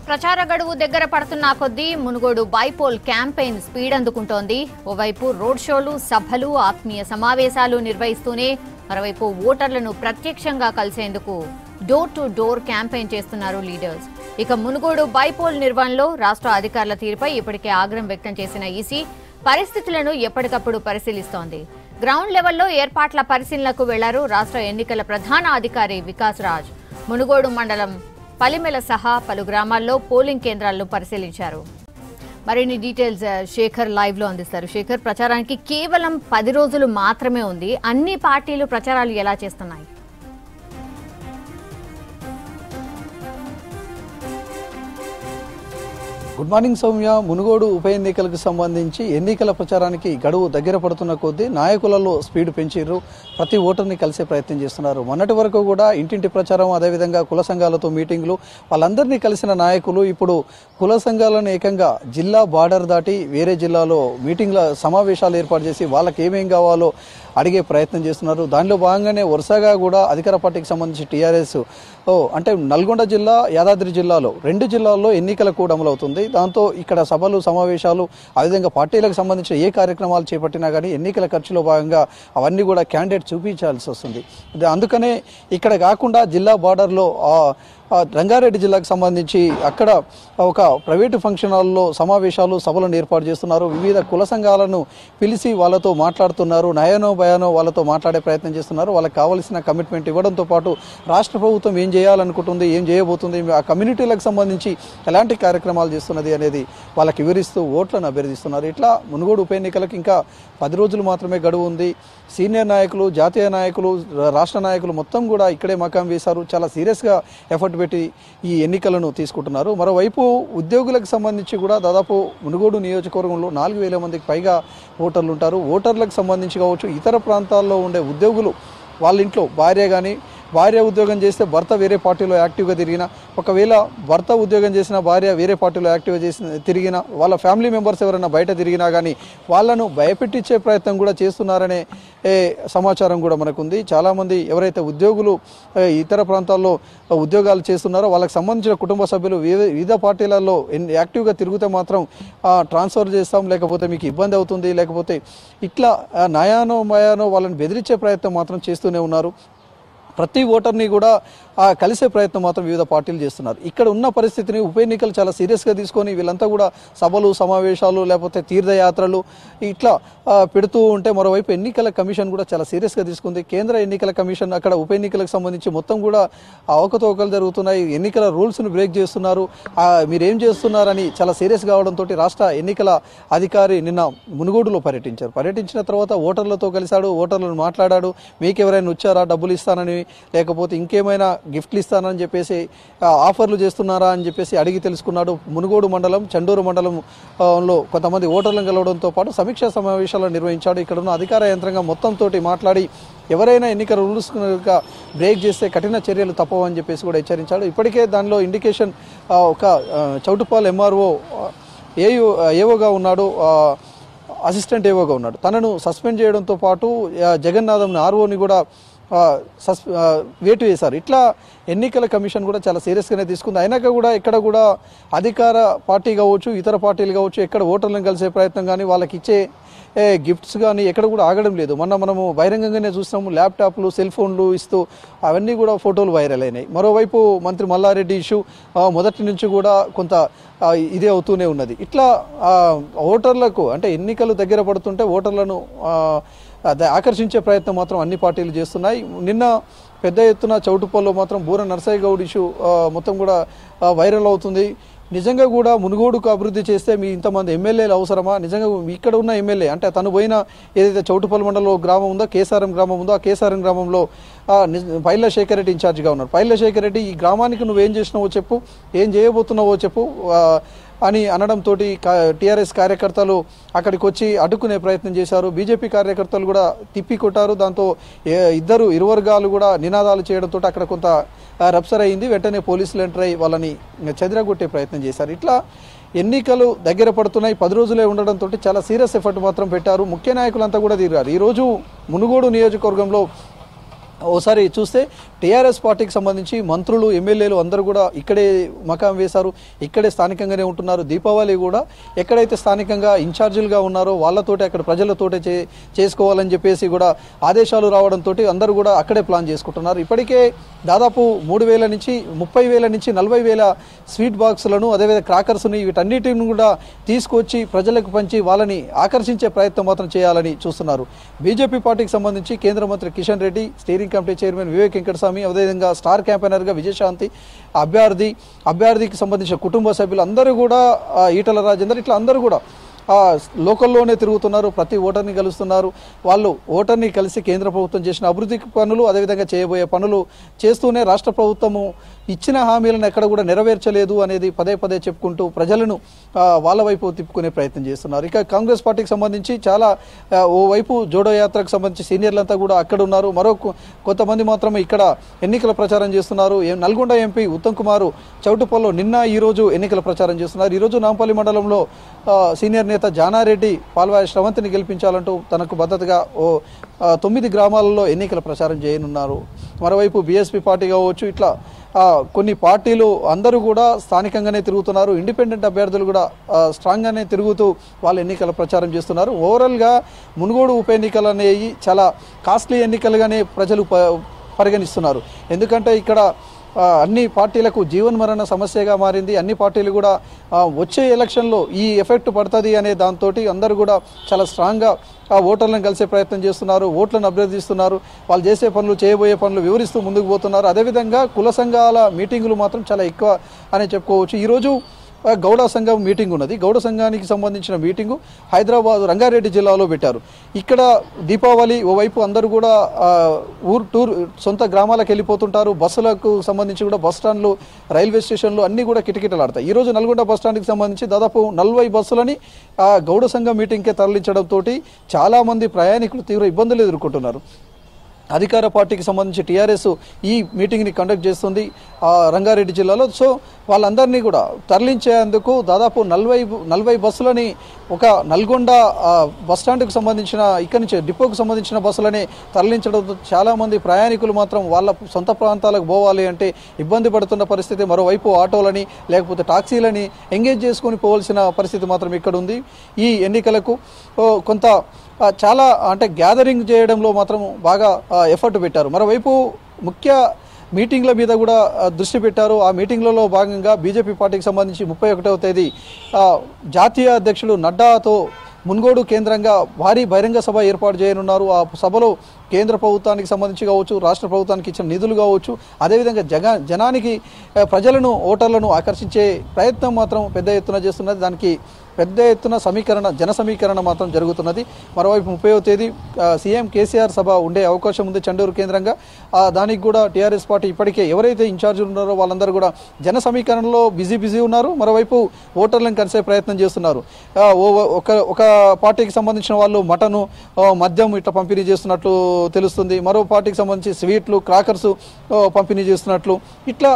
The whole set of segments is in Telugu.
ప్రచార గడువు దగ్గర పడుతున్న కొద్దీ మునుగోడు బైపోల్ క్యాంపెయిన్ స్పీడ్ అందుకుంటోంది ఓవైపు రోడ్ షోలు సభలు ఆత్మీయ సమావేశాలు నిర్వహిస్తూనే మరోవైపు ఓటర్లను ప్రత్యక్షంగా కలిసేందుకు డోర్ టు డోర్ క్యాంపెయిన్ చేస్తున్నారు లీడర్స్ ఇక మునుగోడు బైపోల్ నిర్వహణలో రాష్ట్ర అధికారుల తీరుపై ఇప్పటికే ఆగ్రహం వ్యక్తం చేసిన ఈసీ పరిస్థితులను ఎప్పటికప్పుడు పరిశీలిస్తోంది గ్రౌండ్ లెవెల్లో ఏర్పాట్ల పరిశీలనకు వెళ్లారు రాష్ట్ర ఎన్నికల ప్రధాన అధికారి వికాస్ రాజ్ మునుగోడు మండలం పలిమెల సహా పలు గ్రామాల్లో పోలింగ్ కేంద్రాలను పరిశీలించారు మరిన్ని డీటెయిల్స్ ఆ, శేఖర్ లైవ్ లో అందిస్తారు శేఖర్ ప్రచారానికి కేవలం పది రోజులు మాత్రమే ఉంది అన్ని పార్టీలు ప్రచారాలు ఎలా చేస్తున్నాయి గుడ్ మార్నింగ్ సౌమ్య మునుగోడు ఉప ఎన్నికలకు సంబంధించి ఎన్నికల ప్రచారానికి గడువు దగ్గర పడుతున్న కొద్దీ నాయకులలో స్పీడ్ పెంచిర్రు ప్రతి ఓటర్ని కలిసే ప్రయత్నం చేస్తున్నారు మొన్నటి వరకు కూడా ఇంటింటి ప్రచారం అదేవిధంగా కుల సంఘాలతో మీటింగ్లు వాళ్ళందరినీ కలిసిన నాయకులు ఇప్పుడు కుల సంఘాలను ఏకంగా జిల్లా బార్డర్ దాటి వేరే జిల్లాలో మీటింగ్ల సమావేశాలు ఏర్పాటు చేసి వాళ్ళకి ఏమేం కావాలో అడిగే ప్రయత్నం చేస్తున్నారు దానిలో భాగంగానే వరుసగా కూడా అధికార పార్టీకి సంబంధించి టీఆర్ఎస్ ఓ అంటే నల్గొండ జిల్లా యాదాద్రి జిల్లాలో రెండు జిల్లాల్లో ఎన్నికల కూడా అమలవుతుంది దాంతో ఇక్కడ సభలు సమావేశాలు అదేవిధంగా పార్టీలకు సంబంధించిన ఏ కార్యక్రమాలు చేపట్టినా కానీ ఎన్నికల ఖర్చులో భాగంగా అవన్నీ కూడా క్యాండిడేట్ చూపించాల్సి వస్తుంది ఇది అందుకనే ఇక్కడ కాకుండా జిల్లా బార్డర్లో ఆ, ఆ రంగారెడ్డి జిల్లాకు సంబంధించి అక్కడ ఒక ప్రైవేటు ఫంక్షన్ హాల్లో సమావేశాలు సభలను ఏర్పాటు చేస్తున్నారు వివిధ కుల సంఘాలను పిలిచి వాళ్ళతో మాట్లాడుతున్నారు నయనో భయానో వాళ్ళతో మాట్లాడే ప్రయత్నం చేస్తున్నారు వాళ్ళకి కావాల్సిన కమిట్మెంట్ ఇవ్వడంతో పాటు రాష్ట్ర ప్రభుత్వం ఏం చేయాలనుకుంటుంది ఏం చేయబోతుంది ఆ కమ్యూనిటీలకు సంబంధించి ఎలాంటి కార్యక్రమాలు చేస్తున్నది అనేది వాళ్ళకి వివరిస్తూ ఓట్లను అభ్యర్థిస్తున్నారు ఇట్లా మునుగోడు ఉప ఎన్నికలకు ఇంకా పది రోజులు మాత్రమే గడువు ఉంది సీనియర్ నాయకులు జాతీయ నాయకులు రా- రాష్ట్ర నాయకులు మొత్తం కూడా ఇక్కడే మకాం వేశారు చాలా సీరియస్గా ఎఫర్ట్ పెట్టి ఈ ఎన్నికలను తీసుకుంటున్నారు మరోవైపు ఉద్యోగులకు సంబంధించి కూడా దాదాపు మునుగోడు నియోజకవర్గంలో నాలుగు వేల మందికి పైగా ఓటర్లు ఉంటారు ఓటర్లకు సంబంధించి కావచ్చు ఇతర ప్రాంతాల్లో ఉండే ఉద్యోగులు వాళ్ళ ఇంట్లో భార్య కానీ భార్య ఉద్యోగం చేస్తే భర్త వేరే పార్టీలో యాక్టివ్గా తిరిగిన ఒకవేళ భర్త ఉద్యోగం చేసిన భార్య వేరే పార్టీలో యాక్టివ్గా చేసిన తిరిగిన వాళ్ళ ఫ్యామిలీ మెంబర్స్ ఎవరైనా బయట తిరిగినా కానీ వాళ్ళను భయపెట్టించే ప్రయత్నం కూడా చేస్తున్నారనే ఏ, సమాచారం కూడా మనకుంది చాలామంది ఎవరైతే ఉద్యోగులు ఏ, ఇతర ప్రాంతాల్లో ఉద్యోగాలు చేస్తున్నారో వాళ్ళకి సంబంధించిన కుటుంబ సభ్యులు వివిధ వివిధ పార్టీలలో ఎన్- యాక్టివ్గా తిరిగితే మాత్రం ఆ, ట్రాన్స్ఫర్ చేస్తాం లేకపోతే మీకు ఇబ్బంది అవుతుంది లేకపోతే ఇట్లా ఆ, నయానో మయానో వాళ్ళని బెదిరించే ప్రయత్నం మాత్రం చేస్తూనే ఉన్నారు ప్రతి ఓటర్ని కూడా ఆ, కలిసే ప్రయత్నం మాత్రం వివిధ పార్టీలు చేస్తున్నారు ఇక్కడ ఉన్న పరిస్థితిని ఉప ఎన్నికలు చాలా సీరియస్గా తీసుకొని వీళ్ళంతా కూడా సభలు సమావేశాలు లేకపోతే తీర్థయాత్రలు ఇట్లా ఆ, పెడుతూ ఉంటే మరోవైపు ఎన్నికల కమిషన్ కూడా చాలా సీరియస్గా తీసుకుంది కేంద్ర ఎన్నికల కమిషన్ అక్కడ ఉప ఎన్నికలకు సంబంధించి మొత్తం కూడా అవకతవకలు జరుగుతున్నాయి ఎన్నికల రూల్స్ను బ్రేక్ చేస్తున్నారు ఆ, మీరేం చేస్తున్నారని చాలా సీరియస్ కావడంతో రాష్ట్ర ఎన్నికల అధికారి నిన్న మునుగోడులో పర్యటించారు పర్యటించిన తర్వాత ఓటర్లతో కలిశాడు ఓటర్లను మాట్లాడాడు మీకు ఎవరైనా వచ్చారా డబ్బులు ఇస్తానని లేకపోతే ఇంకేమైనా గిఫ్ట్లు ఇస్తానని చెప్పేసి ఆ, ఆఫర్లు చేస్తున్నారా అని చెప్పేసి అడిగి తెలుసుకున్నాడు మునుగోడు మండలం చండూరు మండలం ఆ, లో కొంతమంది ఓటర్లను కలవడంతో పాటు సమీక్షా సమావేశాలు నిర్వహించాడు ఇక్కడ ఉన్న అధికార యంత్రాంగం మొత్తం తోటి మాట్లాడి ఎవరైనా ఎన్నికల రూల్స్ కనుక బ్రేక్ చేస్తే కఠిన చర్యలు తప్పవని చెప్పేసి కూడా హెచ్చరించాడు ఇప్పటికే దానిలో ఇండికేషన్ ఆ, ఒక ఆ, చౌటుపాల్ ఎంఆర్ఓ ఏయో ఏవోగా ఉన్నాడు ఆ, అసిస్టెంట్ ఏవోగా ఉన్నాడు తనను సస్పెండ్ చేయడంతో పాటు ఆ, జగన్నాథం ఆర్ఓని కూడా ఆ, సస్ ఆ, వేటు వేశారు ఇట్లా ఎన్నికల కమిషన్ కూడా చాలా సీరియస్గానే తీసుకుంది అయినాక కూడా ఎక్కడ కూడా అధికార పార్టీ కావచ్చు ఇతర పార్టీలు కావచ్చు ఎక్కడ ఓటర్లను కలిసే ప్రయత్నం కానీ వాళ్ళకి ఇచ్చే ఏ, గిఫ్ట్స్ కానీ ఎక్కడ కూడా ఆగడం లేదు మొన్న మనము బహిరంగంగానే చూస్తాము ల్యాప్టాప్లు సెల్ ఫోన్లు ఇస్తూ అవన్నీ కూడా ఫోటోలు వైరల్ అయినాయి మరోవైపు మంత్రి మల్లారెడ్డి ఇష్యూ ఆ, మొదటి నుంచి కూడా కొంత ఆ, ఇదే అవుతూనే ఉన్నది ఇట్లా ఆ, ఓటర్లకు అంటే ఎన్నికలు దగ్గర పడుతుంటే ఓటర్లను ఆ, అదే ఆకర్షించే ప్రయత్నం మాత్రం అన్ని పార్టీలు చేస్తున్నాయి నిన్న పెద్ద ఎత్తున చౌటుపల్లో మాత్రం బూర నర్సయ్య గౌడ్ ఇష్యూ ఆ, మొత్తం కూడా ఆ, వైరల్ అవుతుంది నిజంగా కూడా మునుగోడుకు అభివృద్ధి చేస్తే మీ ఇంతమంది ఎమ్మెల్యేలు అవసరమా నిజంగా ఇక్కడ ఉన్న ఎమ్మెల్యే అంటే తను పోయిన ఏదైతే చౌటుపల్లి మండలంలో గ్రామం ఉందో కేసారం గ్రామం ఉందో ఆ కేసారం గ్రామంలో ఆ, నిజ- పైల శేఖర్ రెడ్డి ఇన్ఛార్జిగా ఉన్నారు పైల శేఖర్ రెడ్డి ఈ గ్రామానికి నువ్వేం చేసినావో చెప్పు ఏం చేయబోతున్నావో చెప్పు ఆ, అని అనడంతో టీఆర్ఎస్ కార్యకర్తలు అక్కడికి వచ్చి అడ్డుకునే ప్రయత్నం చేశారు బీజేపీ కార్యకర్తలు కూడా తిప్పి కొట్టారు దాంతో ఏ- ఇద్దరు ఇరు వర్గాలు కూడా నినాదాలు చేయడంతో అక్కడ కొంత ఆ, రప్సర్ అయింది వెంటనే పోలీసులు ఎంటర్ అయ్యి వాళ్ళని చెదరగొట్టే ప్రయత్నం చేశారు ఇట్లా ఎన్నికలు దగ్గర పడుతున్నాయి పది రోజులే ఉండడంతో చాలా సీరియస్ ఎఫర్ట్ మాత్రం పెట్టారు ముఖ్య నాయకులంతా కూడా తిరిగారు ఈరోజు మునుగోడు నియోజకవర్గంలో ఓసారి చూస్తే టీఆర్ఎస్ పార్టీకి సంబంధించి మంత్రులు ఎమ్మెల్యేలు అందరూ కూడా ఇక్కడే మకాం వేశారు ఇక్కడే స్థానికంగానే ఉంటున్నారు దీపావళి కూడా ఎక్కడైతే స్థానికంగా ఇన్ఛార్జీలుగా ఉన్నారో వాళ్ళతోటి అక్కడ ప్రజలతోటే చే చేసుకోవాలని చెప్పేసి కూడా ఆదేశాలు రావడంతో అందరూ కూడా అక్కడే ప్లాన్ చేసుకుంటున్నారు ఇప్పటికే దాదాపు మూడు వేల నుంచి ముప్పై వేల నుంచి నలభై వేల స్వీట్ బాక్సులను అదేవిధంగా క్రాకర్స్ని వీటన్నిటిని కూడా తీసుకొచ్చి ప్రజలకు పంచి వాళ్ళని ఆకర్షించే ప్రయత్నం మాత్రం చేయాలని చూస్తున్నారు బీజేపీ పార్టీకి సంబంధించి కేంద్ర మంత్రి Kishan Reddy steering committee chairman Vivek Venkataswamy అదేవిధంగా స్టార్ క్యాంపెయినర్గా విజయశాంతి అభ్యర్థి అభ్యర్థికి సంబంధించిన కుటుంబ సభ్యులు అందరూ కూడా ఆ, ఈటల రాజేందర్ ఇట్లా అందరూ కూడా ఆ లోకల్లోనే తిరుగుతున్నారు ప్రతి ఓటర్ని కలుస్తున్నారు వాళ్ళు ఓటర్ని కలిసి కేంద్ర ప్రభుత్వం చేసిన అభివృద్ధి పనులు అదేవిధంగా చేయబోయే పనులు చేస్తూనే రాష్ట్ర ప్రభుత్వము ఇచ్చిన హామీలను ఎక్కడ కూడా నెరవేర్చలేదు అనేది పదే పదే చెప్పుకుంటూ ప్రజలను ఆ, వాళ్ళ వైపు తిప్పుకునే ప్రయత్నం చేస్తున్నారు ఇక కాంగ్రెస్ పార్టీకి సంబంధించి చాలా ఆ, ఓ వైపు జోడో యాత్రకు సంబంధించి సీనియర్లంతా కూడా అక్కడ ఉన్నారు మరో కొ- కొంతమంది మాత్రమే ఇక్కడ ఎన్నికల ప్రచారం చేస్తున్నారు ఏ- నల్గొండ ఎంపీ ఉత్తమ్ కుమార్ చౌటుపల్లో నిన్న ఈ రోజు ఎన్నికల ప్రచారం చేస్తున్నారు ఈ రోజు నాంపల్లి మండలంలో ఆ, సీనియర్ నేత జానారెడ్డి పాల్వాయి శ్రవంతిని గెలిపించాలంటూ తనకు మద్దతుగా ఓ ఆ, తొమ్మిది గ్రామాలలో ఎన్నికల ప్రచారం చేయనున్నారు మరోవైపు బీఎస్పీ పార్టీ కావచ్చు ఇట్లా ఆ, కొన్ని పార్టీలు అందరూ కూడా స్థానికంగానే తిరుగుతున్నారు ఇండిపెండెంట్ అభ్యర్థులు కూడా ఆ, స్ట్రాంగ్గానే తిరుగుతూ వాళ్ళు ఎన్నికల ప్రచారం చేస్తున్నారు ఓవరాల్గా మునుగోడు ఉప ఎన్నికలు అనేవి చాలా కాస్ట్లీ ఎన్నికలుగానే ప్రజలు ప- పరిగణిస్తున్నారు ఎందుకంటే ఇక్కడ ఆ, అన్ని పార్టీలకు జీవన్మరణ సమస్యగా మారింది అన్ని పార్టీలు కూడా ఆ, వచ్చే ఎలక్షన్లో ఈ ఎఫెక్ట్ పడుతుంది అనే దాంతో అందరూ కూడా చాలా స్ట్రాంగ్గా ఆ ఓటర్లను కలిసే ప్రయత్నం చేస్తున్నారు ఓట్లను అభ్యర్థిస్తున్నారు వాళ్ళు చేసే పనులు చేయబోయే పనులు వివరిస్తూ ముందుకు పోతున్నారు అదేవిధంగా కుల సంఘాల మీటింగులు మాత్రం చాలా ఎక్కువ అనే చెప్పుకోవచ్చు ఈరోజు ఆ, గౌడ సంఘం మీటింగ్ ఉన్నది గౌడ సంఘానికి సంబంధించిన మీటింగు హైదరాబాద్ రంగారెడ్డి జిల్లాలో పెట్టారు ఇక్కడ దీపావళి ఓవైపు అందరూ కూడా ఆ, ఊరు టూర్ సొంత గ్రామాలకు వెళ్ళిపోతుంటారు బస్సులకు సంబంధించి కూడా బస్ స్టాండ్లు రైల్వే స్టేషన్లు అన్నీ కూడా కిటకిటలాడతాయి ఈ రోజు నల్గొండ బస్ స్టాండ్కి సంబంధించి దాదాపు నలభై బస్సులని ఆ, గౌడ సంఘం మీటింగ్కే తరలించడంతో చాలా మంది ప్రయాణికులు తీవ్ర ఇబ్బందులు ఎదుర్కొంటున్నారు అధికార పార్టీకి సంబంధించి టీఆర్ఎస్ ఈ మీటింగ్ని కండక్ట్ చేస్తుంది ఆ, రంగారెడ్డి జిల్లాలో సో వాళ్ళందరినీ కూడా తరలించేందుకు దాదాపు నలభై నలభై బస్సులని ఒక నల్గొండ ఆ, బస్ స్టాండ్కి సంబంధించిన ఇక్కడి నుంచి డిపోకు సంబంధించిన బస్సులని తరలించడంతో చాలామంది ప్రయాణికులు మాత్రం వాళ్ళ సొంత ప్రాంతాలకు పోవాలి అంటే ఇబ్బంది పడుతున్న పరిస్థితి మరోవైపు ఆటోలని లేకపోతే టాక్సీలని ఎంగేజ్ చేసుకొని పోవాల్సిన పరిస్థితి మాత్రం ఇక్కడ ఉంది ఈ ఎన్నికలకు ఓ, కొంత ఆ, చాలా అంటే గ్యాదరింగ్ చేయడంలో మాత్రం బాగా ఎఫర్ట్ పెట్టారు మరోవైపు ముఖ్య మీటింగ్ల మీద కూడా ఆ, దృష్టి పెట్టారు ఆ మీటింగ్లలో భాగంగా బీజేపీ పార్టీకి సంబంధించి ముప్పై ఒకటవ తేదీ ఆ, జాతీయ అధ్యక్షుడు నడ్డాతో మున్గోడు కేంద్రంగా భారీ బహిరంగ సభ ఏర్పాటు చేయనున్నారు ఆ సభలో కేంద్ర ప్రభుత్వానికి సంబంధించి కావచ్చు రాష్ట్ర ప్రభుత్వానికి ఇచ్చిన నిధులు కావచ్చు అదేవిధంగా జగ జనానికి ఆ, ప్రజలను ఓటర్లను ఆకర్షించే ప్రయత్నం మాత్రం పెద్ద ఎత్తున చేస్తున్నది దానికి పెద్ద ఎత్తున సమీకరణ జన సమీకరణ మాత్రం జరుగుతున్నది మరోవైపు ముప్పైవ తేదీ ఆ, సీఎం కేసీఆర్ సభ ఉండే అవకాశం ఉంది చండూరు కేంద్రంగా ఆ, దానికి కూడా టీఆర్ఎస్ పార్టీ ఇప్పటికే ఎవరైతే ఇన్ఛార్జీలు ఉన్నారో వాళ్ళందరూ కూడా జన సమీకరణలో బిజీ బిజీ ఉన్నారు మరోవైపు ఓటర్లను కలిసే ప్రయత్నం చేస్తున్నారు ఆ, ఓ- ఒక ఒక పార్టీకి సంబంధించిన వాళ్ళు మటను ఆ, మద్యం ఇట్లా పంపిణీ చేస్తున్నట్లు తెలుస్తుంది మరో పార్టీకి సంబంధించి స్వీట్లు క్రాకర్స్ ఆ, పంపిణీ చేస్తున్నట్లు ఇట్లా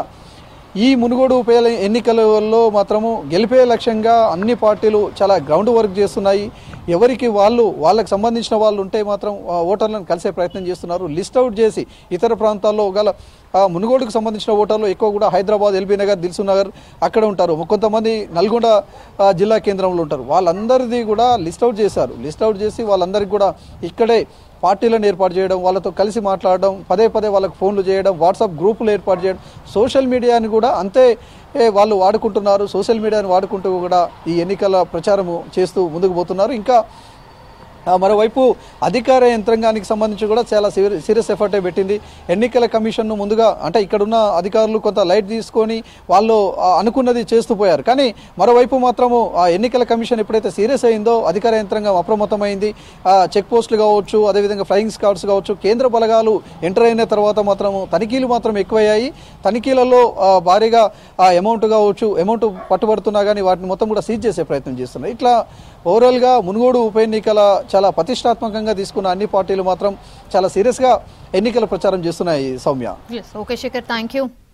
ఈ మునుగోడు ఉప ఎన్నికలలో మాత్రము గెలిపే లక్ష్యంగా అన్ని పార్టీలు చాలా గ్రౌండ్ వర్క్ చేస్తున్నాయి ఎవరికి వాళ్ళు వాళ్ళకి సంబంధించిన వాళ్ళు ఉంటే మాత్రం ఆ, ఓటర్లను కలిసే ప్రయత్నం చేస్తున్నారు లిస్ట్ అవుట్ చేసి ఇతర ప్రాంతాల్లో గల ఆ, మునుగోడుకు సంబంధించిన ఓటర్లు ఎక్కువ కూడా హైదరాబాద్ ఎల్బీ నగర్ దిల్సు నగర్ అక్కడ ఉంటారు కొంతమంది నల్గొండ ఆ, జిల్లా కేంద్రంలో ఉంటారు వాళ్ళందరిది కూడా లిస్ట్ అవుట్ చేశారు లిస్ట్ అవుట్ చేసి వాళ్ళందరికీ కూడా ఇక్కడే పార్టీలను ఏర్పాటు చేయడం వాళ్ళతో కలిసి మాట్లాడడం పదే పదే వాళ్ళకు ఫోన్లు చేయడం వాట్సాప్ గ్రూపులు ఏర్పాటు చేయడం సోషల్ మీడియాని కూడా అంతే ఏ, వాళ్ళు వాడుకుంటున్నారు సోషల్ మీడియాని వాడుకుంటూ కూడా ఈ ఎన్నికల ప్రచారము చేస్తూ ముందుకు పోతున్నారు ఇంకా ఆ, మరోవైపు అధికార యంత్రాంగానికి సంబంధించి కూడా చాలా సీరియస్ ఎఫర్టే పెట్టింది ఎన్నికల కమిషన్ను ముందుగా అంటే ఇక్కడున్న అధికారులు కొంత లైట్ తీసుకొని వాళ్ళు ఆ, అనుకున్నది చేస్తూ పోయారు కానీ మరోవైపు మాత్రము ఆ ఎన్నికల కమిషన్ ఎప్పుడైతే సీరియస్ అయిందో అధికార యంత్రాంగం అప్రమత్తమైంది ఆ, చెక్ పోస్టులు కావచ్చు అదేవిధంగా ఫ్లయింగ్ స్కాడ్స్ కావచ్చు కేంద్ర బలగాలు ఎంటర్ అయిన తర్వాత మాత్రము తనిఖీలు మాత్రం ఎక్కువయ్యాయి తనిఖీలలో ఆ, భారీగా ఆ అమౌంట్ కావచ్చు అమౌంట్ పట్టుబడుతున్నా కానీ వాటిని మొత్తం కూడా సీజ్ చేసే ప్రయత్నం చేస్తున్నాయి ఇట్లా ఓవరాల్గా మునుగోడు ఉప ఎన్నికల చాలా ప్రతిష్టాత్మకంగా తీసుకున్న అన్ని పార్టీలు మాత్రం చాలా సీరియస్గా ఎన్నికల ప్రచారం చేస్తున్నాయి Soumya okay Shekhar thank you